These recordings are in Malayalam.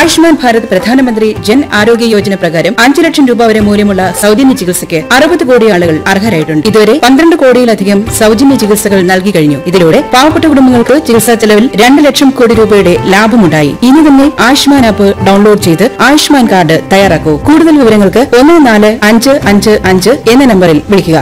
ആയുഷ്മാൻ ഭാരത് പ്രധാനമന്ത്രി ജൻ ആരോഗ്യ യോജന പ്രകാരം അഞ്ചു ലക്ഷം രൂപ വരെ മൂല്യമുള്ള സൗജന്യ ചികിത്സയ്ക്ക് അറുപത് കോടി ആളുകൾ അർഹരായിട്ടുണ്ട് ഇതുവരെ പന്ത്രണ്ട് കോടിയിലധികം സൗജന്യ ചികിത്സകൾ നൽകി കഴിഞ്ഞു ഇതിലൂടെ പാവപ്പെട്ട കുടുംബങ്ങൾക്ക് ചികിത്സാ ചെലവിൽ രണ്ട് ലക്ഷം കോടി രൂപയുടെ ലാഭമുണ്ടായി ഇനി തന്നെ ആയുഷ്മാൻ ആപ്പ് ഡൗൺലോഡ് ചെയ്ത് ആയുഷ്മാൻ കാർഡ് തയ്യാറാക്കൂ കൂടുതൽ വിവരങ്ങൾക്ക് ഒന്ന് നാല് അഞ്ച് അഞ്ച് അഞ്ച് എന്ന നമ്പറിൽ വിളിക്കുക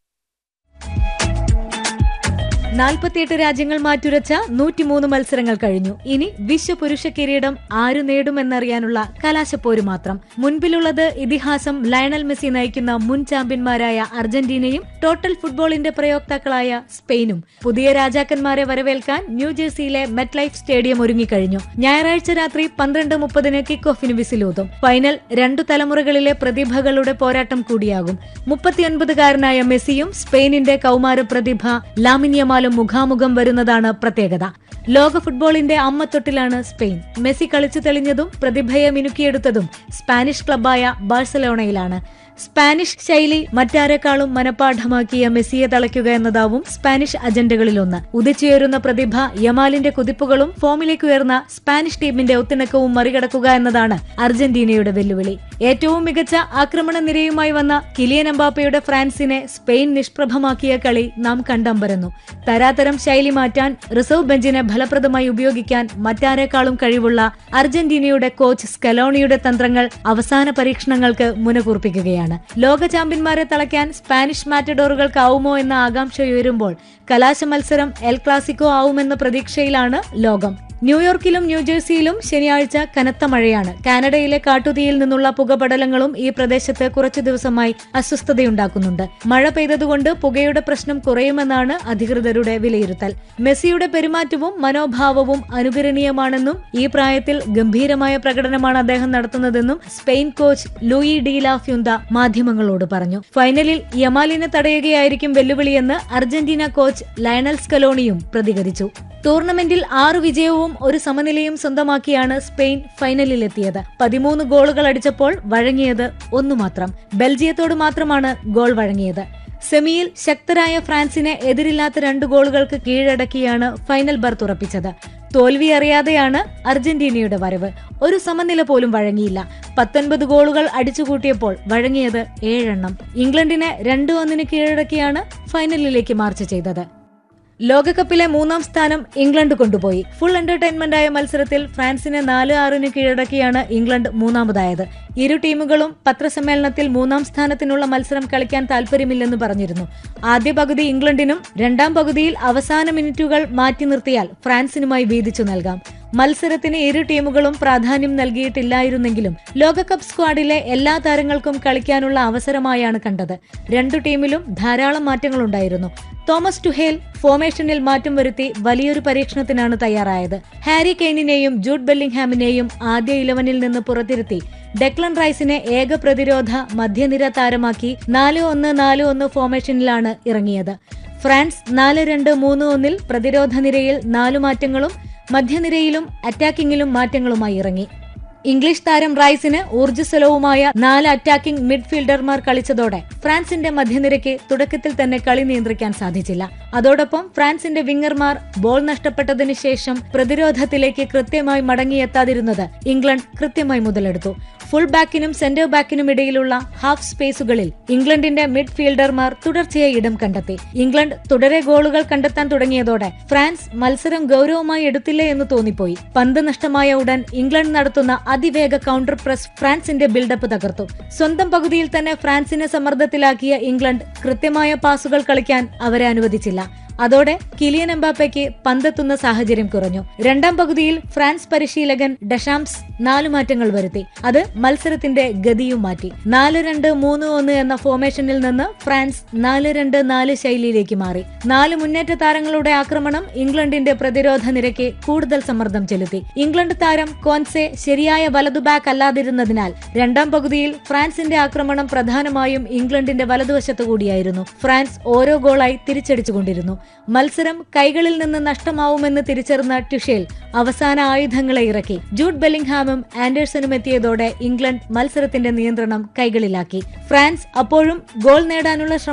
നാൽപ്പത്തിയെട്ട് രാജ്യങ്ങൾ മാറ്റുരച്ച നൂറ്റിമൂന്ന് മത്സരങ്ങൾ കഴിഞ്ഞു ഇനി വിശ്വപുരുഷ കിരീടം ആരു നേടുമെന്നറിയാനുള്ള കലാശപ്പോര് മാത്രം മുൻപിലുള്ളത് ഇതിഹാസം ലയണൽ മെസ്സി നയിക്കുന്ന മുൻ ചാമ്പ്യന്മാരായ അർജന്റീനയും ടോട്ടൽ ഫുട്ബോളിന്റെ പ്രയോക്താക്കളായ സ്പെയിനും പുതിയ രാജാക്കന്മാരെ വരവേൽക്കാൻ ന്യൂജേഴ്സിയിലെ മെറ്റ് ലൈഫ് സ്റ്റേഡിയം ഒരുങ്ങിക്കഴിഞ്ഞു ഞായറാഴ്ച രാത്രി പന്ത്രണ്ട് മുപ്പതിന് കിക്ക് ഓഫിന് വിസിലൂതും ഫൈനൽ രണ്ടു തലമുറകളിലെ പ്രതിഭകളുടെ പോരാട്ടം കൂടിയാകും മുപ്പത്തിയൊൻപതുകാരനായ മെസ്സിയും സ്പെയിനിന്റെ കൗമാര പ്രതിഭ ലാമിനിയമാലും മുഖാമുഖം വരുന്നതാണ് പ്രത്യേകത ലോക ഫുട്ബോളിന്റെ അമ്മത്തൊട്ടിലാണ് സ്പെയിൻ മെസ്സി കളിച്ചു തെളിഞ്ഞതും പ്രതിഭയെ മിനുക്കിയെടുത്തതും സ്പാനിഷ് ക്ലബായ ബാഴ്സലോണയിലാണ് സ്പാനിഷ് ശൈലി മറ്റാരെക്കാളും മനപാഠമാക്കിയ മെസ്സിയെ തളയ്ക്കുക എന്നതാവും സ്പാനിഷ് അജണ്ടകളിലൊന്ന് ഉദിച്ചുയരുന്ന പ്രതിഭ യമാലിന്റെ കുതിപ്പുകളും ഫോമിലേക്ക് ഉയർന്ന സ്പാനിഷ് ടീമിന്റെ ഒത്തിണക്കവും മറികടക്കുക എന്നതാണ് അർജന്റീനയുടെ വെല്ലുവിളി ഏറ്റവും മികച്ച ആക്രമണ നിരയുമായി വന്ന കിലിയൻ എംബാപ്പയുടെ ഫ്രാൻസിനെ സ്പെയിൻ നിഷ്പ്രഭമാക്കിയ കളി നാം കണ്ടമ്പരന്നു തരാതരം ശൈലി മാറ്റാൻ റിസർവ് ബെഞ്ചിനെ ഫലപ്രദമായി ഉപയോഗിക്കാൻ മറ്റാരെക്കാളും കഴിവുള്ള അർജന്റീനയുടെ കോച്ച് സ്കലോണിയുടെ തന്ത്രങ്ങൾ അവസാന പരീക്ഷണങ്ങൾക്ക് മുനകൂർപ്പിക്കുകയാണ് ലോക ചാമ്പ്യന്മാരെ തളയ്ക്കാൻ സ്പാനിഷ് മാറ്റഡോറുകൾക്കാവുമോ എന്ന ആകാംക്ഷ ഉയരുമ്പോൾ കലാശ മത്സരം എൽ ക്ലാസിക്കോ ആവുമെന്ന പ്രതീക്ഷയിലാണ് ലോകം ന്യൂയോർക്കിലും ന്യൂജേഴ്സിയിലും ശനിയാഴ്ച കനത്ത മഴയാണ് കാനഡയിലെ കാട്ടുതീയിൽ നിന്നുള്ള പുകപടലങ്ങളും ഈ പ്രദേശത്ത് കുറച്ചു ദിവസമായി അസ്വസ്ഥതയുണ്ടാക്കുന്നുണ്ട് മഴ പെയ്തതുകൊണ്ട് പുകയുടെ പ്രശ്നം കുറയുമെന്നാണ് അധികൃതരുടെ വിലയിരുത്തൽ മെസ്സിയുടെ പെരുമാറ്റവും മനോഭാവവും അനുകരണീയമാണെന്നും ഈ പ്രായത്തിൽ ഗംഭീരമായ പ്രകടനമാണ് അദ്ദേഹം നടത്തുന്നതെന്നും Spain coach Luis de la Fuente മാധ്യമങ്ങളോട് പറഞ്ഞു ഫൈനലിൽ യമാലിനെ തടയുകയായിരിക്കും വെല്ലുവിളിയെന്ന് അർജന്റീന കോച്ച് ലയണൽ സ്കലോണിയും പ്രതികരിച്ചു ടൂർണമെന്റിൽ ആറ് വിജയവും ഒരു സമനിലയും സ്വന്തമാക്കിയാണ് സ്പെയിൻ ഫൈനലിലെത്തിയത് പതിമൂന്ന് ഗോളുകൾ അടിച്ചപ്പോൾ വഴങ്ങിയത് ഒന്നു മാത്രം ബെൽജിയത്തോട് മാത്രമാണ് ഗോൾ വഴങ്ങിയത് സെമിയിൽ ശക്തരായ ഫ്രാൻസിനെ എതിരില്ലാത്ത രണ്ട് ഗോളുകൾക്ക് കീഴടക്കിയാണ് ഫൈനൽ ബർത്ത് ഉറപ്പിച്ചത് തോൽവി അറിയാതെയാണ് അർജന്റീനയുടെ വരവ് ഒരു സമനില പോലും വഴങ്ങിയില്ല പത്തൊൻപത് ഗോളുകൾ അടിച്ചുകൂട്ടിയപ്പോൾ വഴങ്ങിയത് ഏഴെണ്ണം ഇംഗ്ലണ്ടിനെ രണ്ട് ഒന്നിന് കീഴടക്കിയാണ് ഫൈനലിലേക്ക് മാർച്ച് ചെയ്തത് ലോകകപ്പിലെ മൂന്നാം സ്ഥാനം ഇംഗ്ലണ്ട് കൊണ്ടുപോയി ഫുൾ എന്റർടൈൻമെന്റ് ആയ മത്സരത്തിൽ ഫ്രാൻസിനെ നാല് ആറിന് കീഴടക്കിയാണ് ഇംഗ്ലണ്ട് മൂന്നാമതായത് ഇരു ടീമുകളും പത്രസമ്മേളനത്തിൽ മൂന്നാം സ്ഥാനത്തിനുള്ള മത്സരം കളിക്കാൻ താൽപര്യമില്ലെന്ന് പറഞ്ഞിരുന്നു ആദ്യ പകുതി ഇംഗ്ലണ്ടിനും രണ്ടാം പകുതിയിൽ അവസാന മിനിറ്റുകൾ മാറ്റി നിർത്തിയാൽ ഫ്രാൻസിനുമായി വീതിച്ചു നൽകാം മത്സരത്തിന് ഇരു ടീമുകളും പ്രാധാന്യം നൽകിയിട്ടില്ലായിരുന്നെങ്കിലും ലോകകപ്പ് സ്ക്വാഡിലെ എല്ലാ താരങ്ങൾക്കും കളിക്കാനുള്ള അവസരമായാണ് കണ്ടത് രണ്ടു ടീമിലും ധാരാളം മാറ്റങ്ങളുണ്ടായിരുന്നു തോമസ് ടുഹേൽ ഫോർമേഷനിൽ മാറ്റം വരുത്തി വലിയൊരു പരീക്ഷണത്തിനാണ് തയ്യാറായത് ഹാരി കെയ്നിനെയും ജൂഡ് ബെല്ലിംഗ്ഹാമിനെയും ആദ്യ ഇലവനിൽ നിന്ന് പുറത്തിരുത്തി ഡെക്ലൻ റൈസിനെ ഏക പ്രതിരോധ മധ്യനിര താരമാക്കി നാല് ഒന്ന് നാല് ഒന്ന് ഫോർമേഷനിലാണ് ഇറങ്ങിയത് ഫ്രാൻസ് നാല് രണ്ട് മൂന്ന് ഒന്നിൽ പ്രതിരോധ നിരയിൽ നാലു മാറ്റങ്ങളും മധ്യനിരയിലും അറ്റാക്കിംഗിലും മാറ്റങ്ങളുമായി ഇറങ്ങി ഇംഗ്ലീഷ് താരം റൈസിന് ഊർജ്ജസ്വലവുമായ നാല് അറ്റാക്കിംഗ് മിഡ്ഫീൽഡർമാർ കളിച്ചതോടെ ഫ്രാൻസിന്റെ മധ്യനിരയ്ക്ക് തുടക്കത്തിൽ തന്നെ കളി നിയന്ത്രിക്കാൻ സാധിച്ചില്ല അതോടൊപ്പം ഫ്രാൻസിന്റെ വിങ്ങർമാർ ബോൾ നഷ്ടപ്പെട്ടതിനു ശേഷം പ്രതിരോധത്തിലേക്ക് കൃത്യമായി മടങ്ങിയെത്താതിരുന്നത് ഇംഗ്ലണ്ട് കൃത്യമായി മുതലെടുത്തു ഫുൾ ബാക്കിനും സെന്റർ ബാക്കിനും ഇടയിലുള്ള ഹാഫ് സ്പേസുകളിൽ ഇംഗ്ലണ്ടിന്റെ മിഡ്ഫീൽഡർമാർ തുടർച്ചയായി ഇടം കണ്ടെത്തി ഇംഗ്ലണ്ട് തുടരെ ഗോളുകൾ കണ്ടെത്താൻ തുടങ്ങിയതോടെ ഫ്രാൻസ് മത്സരം ഗൗരവമായി എടുത്തില്ല എന്ന് തോന്നിപ്പോയി പന്ത് നഷ്ടമായ ഉടൻ ഇംഗ്ലണ്ട് നടത്തുന്ന അതിവേഗ കൗണ്ടർ പ്രസ് ഫ്രാൻസിന്റെ ബിൽഡപ്പ് തകർത്തു സ്വന്തം പകുതിയിൽ തന്നെ ഫ്രാൻസിനെ സമ്മർദ്ദത്തിലാക്കിയ ഇംഗ്ലണ്ട് കൃത്യമായ പാസുകൾ കളിക്കാൻ അവരെ അനുവദിച്ചില്ല അതോടെ കിലിയൻ എംബാപ്പയ്ക്ക് പന്തെത്തുന്ന സാഹചര്യം കുറഞ്ഞു രണ്ടാം പകുതിയിൽ ഫ്രാൻസ് പരിശീലകൻ ഡഷാംസ് നാലു മാറ്റങ്ങൾ വരുത്തി അത് മത്സരത്തിന്റെ ഗതിയും മാറ്റി നാല് രണ്ട് മൂന്ന് ഒന്ന് എന്ന ഫോർമേഷനിൽ നിന്ന് ഫ്രാൻസ് നാല് രണ്ട് നാല് ശൈലിയിലേക്ക് മാറി നാല് മുന്നേറ്റ താരങ്ങളുടെ ആക്രമണം ഇംഗ്ലണ്ടിന്റെ പ്രതിരോധ നിരക്ക് കൂടുതൽ സമ്മർദ്ദം ചെലുത്തി ഇംഗ്ലണ്ട് താരം കോൻസെ ശരിയായ വലതു ബാക്ക് അല്ലാതിരുന്നതിനാൽ രണ്ടാം പകുതിയിൽ ഫ്രാൻസിന്റെ ആക്രമണം പ്രധാനമായും ഇംഗ്ലണ്ടിന്റെ വലതുവശത്തു കൂടിയായിരുന്നു ഫ്രാൻസ് ഓരോ ഗോളായി തിരിച്ചടിച്ചുകൊണ്ടിരുന്നു മത്സരം കൈകളിൽ നിന്ന് നഷ്ടമാവുമെന്ന് തിരിച്ചറിഞ്ഞ ടുഷേൽ അവസാന ആയുധങ്ങളെ ഇറക്കി ജൂഡ് ബെല്ലിംഗ്ഹാമും ആൻഡേഴ്സണും എത്തിയതോടെ ഇംഗ്ലണ്ട് മത്സരത്തിന്റെ നിയന്ത്രണം കൈകളിലാക്കി ഫ്രാൻസ് അപ്പോഴും ഗോൾ നേടാനുള്ള ശ്രമം